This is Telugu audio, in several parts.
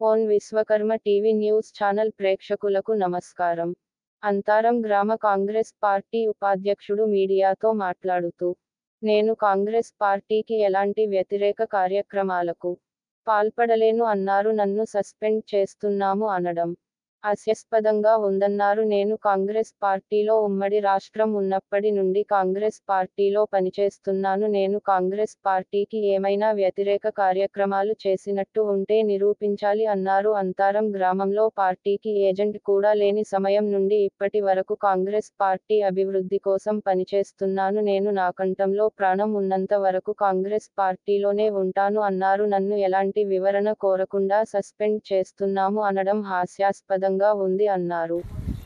own Vishwakarma TV news channel ప్రేక్షకులకు నమస్కారం అంతారం గ్రామ కాంగ్రెస్ పార్టీ ఉపాధ్యక్షుడు మీడియాతో మాట్లాడుతూ నేను కాంగ్రెస్ పార్టీకి ఎలాంటి వ్యతిరేక కార్యక్రమాలకు పాల్పడలేను అన్నారు నన్ను సస్పెండ్ చేస్తున్నాము అనడం హాస్యాస్పదంగా ఉందన్నారు నేను కాంగ్రెస్ పార్టీలో ఉమ్మడి రాష్ట్రం ఉన్నప్పటి నుండి కాంగ్రెస్ పార్టీలో పనిచేస్తున్నాను నేను కాంగ్రెస్ పార్టీకి ఏమైనా వ్యతిరేక కార్యక్రమాలు చేసినట్టు ఉంటే నిరూపించాలి అన్నారు అంతారం గ్రామంలో పార్టీకి ఏజెంట్ కూడా లేని సమయం నుండి ఇప్పటి వరకు కాంగ్రెస్ పార్టీ అభివృద్ధి కోసం పనిచేస్తున్నాను నేను నా కంఠంలో ప్రాణం ఉన్నంత వరకు కాంగ్రెస్ పార్టీలోనే ఉంటాను అన్నారు నన్ను ఎలాంటి వివరణ కోరకుండా సస్పెండ్ చేస్తున్నాము అనడం హాస్యాస్పదంగా ఉంది అన్నారు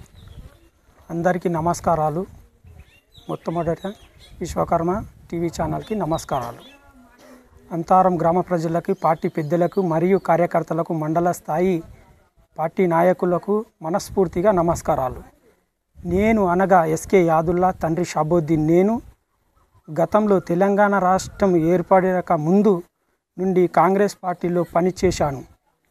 అందరికీ నమస్కారాలు మొట్టమొదట విశ్వకర్మ టీవీ ఛానల్కి నమస్కారాలు అంతారం గ్రామ ప్రజలకి పార్టీ పెద్దలకు మరియు కార్యకర్తలకు మండల స్థాయి పార్టీ నాయకులకు మనస్ఫూర్తిగా నమస్కారాలు నేను అనగా ఎస్కే యాదుల్లా తండ్రి షాబుద్దీన్ నేను గతంలో తెలంగాణ రాష్ట్రం ఏర్పడక ముందు నుండి కాంగ్రెస్ పార్టీలో పనిచేశాను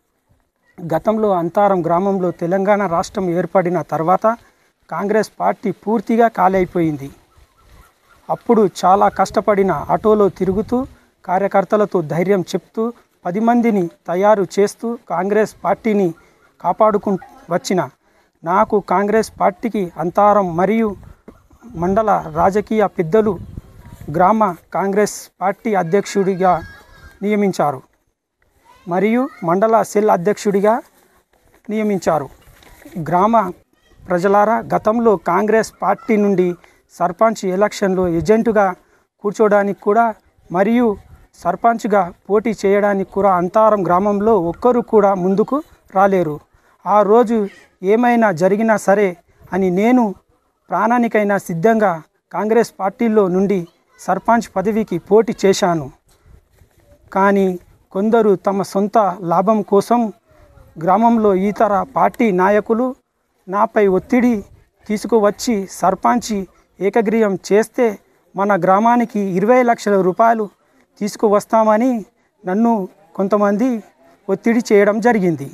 గతంలో అంతారం గ్రామంలో తెలంగాణ రాష్ట్రం ఏర్పడిన తర్వాత కాంగ్రెస్ పార్టీ పూర్తిగా ఖాళీ అప్పుడు చాలా కష్టపడిన ఆటోలో తిరుగుతూ కార్యకర్తలతో ధైర్యం చెప్తూ పది మందిని తయారు చేస్తూ కాంగ్రెస్ పార్టీని కాపాడుకు వచ్చిన నాకు కాంగ్రెస్ పార్టీకి అంతారం మరియు మండల రాజకీయ పెద్దలు గ్రామ కాంగ్రెస్ పార్టీ అధ్యక్షుడిగా నియమించారు మరియు మండల సెల్ అధ్యక్షుడిగా నియమించారు గ్రామ ప్రజలారా గతంలో కాంగ్రెస్ పార్టీ నుండి సర్పంచ్ ఎలక్షన్లో ఏజెంటుగా కూర్చోడానికి కూడా మరియు సర్పంచ్గా పోటీ చేయడానికి కూడా అంతారం గ్రామంలో ఒక్కరు కూడా ముందుకు రాలేరు ఆ రోజు ఏమైనా జరిగినా సరే అని నేను ప్రాణానికైనా సిద్ధంగా కాంగ్రెస్ పార్టీలో నుండి సర్పంచ్ పదవికి పోటీ చేశాను కానీ కొందరు తమ సొంత లాభం కోసం గ్రామంలో ఇతర పార్టీ నాయకులు నాపై ఒత్తిడి తీసుకువచ్చి సర్పంచి ఏకగ్రీవం చేస్తే మన గ్రామానికి ఇరవై లక్షల రూపాయలు తీసుకువస్తామని నన్ను కొంతమంది ఒత్తిడి చేయడం జరిగింది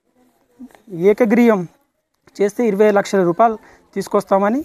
ఏకగ్రీవం చేస్తే ఇరవై లక్షల రూపాయలు తీసుకొస్తామని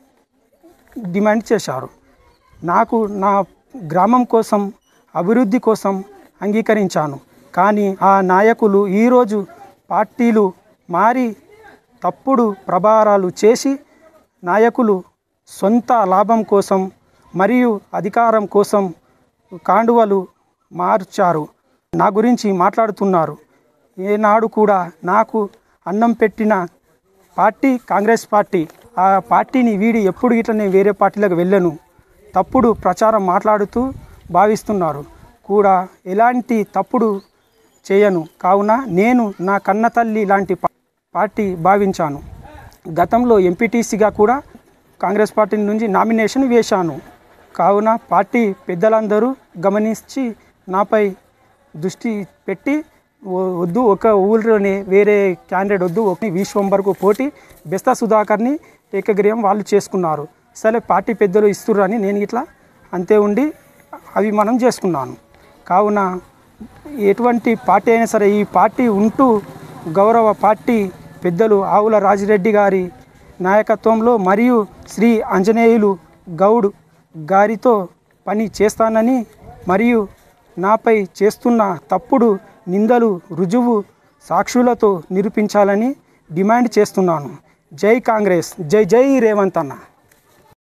డిమాండ్ చేశారు నాకు నా గ్రామం కోసం అభివృద్ధి కోసం అంగీకరించాను కానీ ఆ నాయకులు ఈరోజు పార్టీలు మారి తప్పుడు ప్రభారాలు చేసి నాయకులు సొంత లాభం కోసం మరియు అధికారం కోసం కాండువలు మార్చారు నా గురించి మాట్లాడుతున్నారు ఏనాడు కూడా నాకు అన్నం పెట్టిన పార్టీ కాంగ్రెస్ పార్టీ ఆ పార్టీని వీడి ఎప్పుడు ఇట్లా నేను వేరే పార్టీలకు వెళ్ళను తప్పుడు ప్రచారం మాట్లాడుతూ భావిస్తున్నారు కూడా ఎలాంటి తప్పుడు చేయను కావున నేను నా కన్న తల్లి లాంటి పా- పార్టీ భావించాను గతంలో ఎంపీటీసీగా కూడా కాంగ్రెస్ పార్టీ నుంచి నామినేషన్ వేశాను కావున పార్టీ పెద్దలందరూ గమనించి నాపై దృష్టి పెట్టి "ఓ- వద్దు ఒక ఊరిలోనే వేరే క్యాండిడేట్ వద్దు ఒక విశ్వంబర్కు పోటీ బెస్తా సుధాకర్ని ఏకగ్రీవం వాళ్ళు చేసుకున్నారు సరే పార్టీ పెద్దలు ఇస్తుర్రని నేను ఇట్లా అంతే ఉండి అవి మనం చేసుకున్నాను కావున ఎటువంటి పార్టీ అయినా సరే ఈ పార్టీ ఉంటూ గౌరవ పార్టీ పెద్దలు ఆవుల రాజిరెడ్డి గారి నాయకత్వంలో మరియు శ్రీ ఆంజనేయులు గౌడ్ గారితో పని చేస్తానని మరియు నాపై చేస్తున్న తప్పుడు నిందలు రుజువు సాక్షులతో నిరూపించాలని డిమాండ్ చేస్తున్నాను జై కాంగ్రెస్ జై జై రేవంత్ అన్న